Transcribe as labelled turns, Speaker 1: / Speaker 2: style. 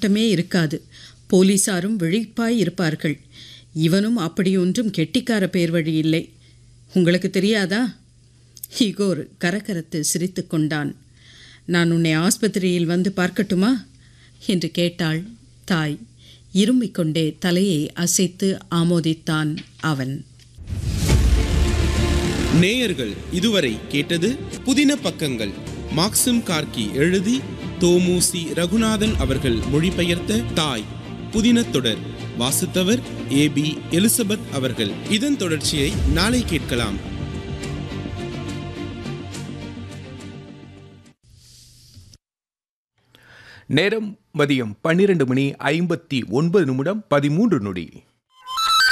Speaker 1: நடமாட்டமே இருக்காது போலீசாரும் விழிப்பாய் இருப்பார்கள் இவனும் அப்படியொன்றும் கெட்டிக்கார பேர் வழி இல்லை உங்களுக்கு தெரியாதா இகோர் கரகரத்து சிரித்து கொண்டான் நான் உன்னை ஆஸ்பத்திரியில் வந்து பார்க்கட்டுமா என்று கேட்டாள் தாய் இருமிக் கொண்டே தலையை அசைத்து ஆமோதித்தான் அவன்
Speaker 2: நேயர்கள் இதுவரை கேட்டது புதின பக்கங்கள் மாக்சிம் கார்கி எழுதி தோமுசி ரகுநாதன் அவர்கள் மொழிபெயர்த்த தாய் புதின தொடர் வாசித்தவர் ஏ பி எலிசபெத் அவர்கள் இதன் தொடர்ச்சியை நாளை கேட்கலாம்
Speaker 3: நேரம் மதியம் பன்னிரண்டு மணி ஐம்பத்தி ஒன்பது நிமிடம் பதிமூன்று நொடி